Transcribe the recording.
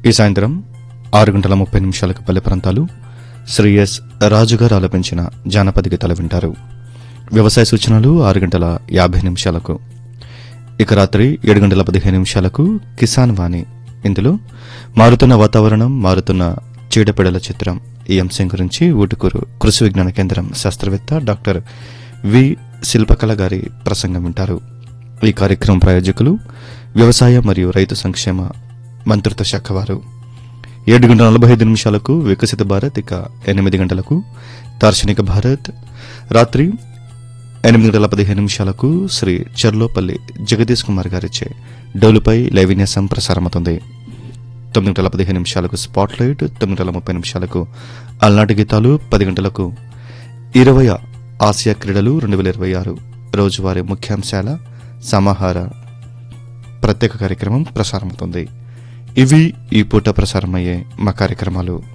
ఈ సాయంత్రం ఆరు గంటల ముప్పై నిమిషాలకు పల్లె ప్రాంతాలు శ్రీ ఎస్ రాజుగారు ఆలపించిన జానపద గీతాలు వింటారు వ్యవసాయ సూచనలు ఆరు గంటల యాభై నిమిషాలకు ఇక రాత్రి ఏడు గంటల పదిహేను నిమిషాలకు కిసాన్ వాణి ఇందులో మారుతున్న వాతావరణం మారుతున్న చీడపీడల చిత్రం ఈ అంశం గురించి ఊటుకూరు కృషి విజ్ఞాన కేంద్రం శాస్త్రవేత్త డాక్టర్ వి శిల్పకళ గారి ప్రసంగం వింటారు ఈ కార్యక్రమం ప్రాయోజకులు వ్యవసాయ మరియు రైతు సంక్షేమ మంత్రిత్వ శాఖ వారు ఏడు గంటల నలభై ఐదు నిమిషాలకు వికసిత భారత్ ఇక ఎనిమిది గంటలకు దార్శనిక భారత్ రాత్రి ఎనిమిది గంటల పదిహేను నిమిషాలకు శ్రీ చర్లోపల్లి జగదీష్ కుమార్ గారిచే డోలుపై లైవ్ విన్యాసం ప్రసారమవుతుంది తొమ్మిది గంటల పదిహేను నిమిషాలకు స్పాట్ లైట్ తొమ్మిది గంటల ముప్పై నిమిషాలకు అలనాటి గీతాలు పది గంటలకు ఇరవై ఆసియా క్రీడలు రెండు వేల ఇరవై ఆరు రోజువారీ ముఖ్యాంశాల సమాహార ప్రత్యేక కార్యక్రమం ప్రసారమవుతుంది ఇవి ఈ పూట ప్రసారమయ్యే మా కార్యక్రమాలు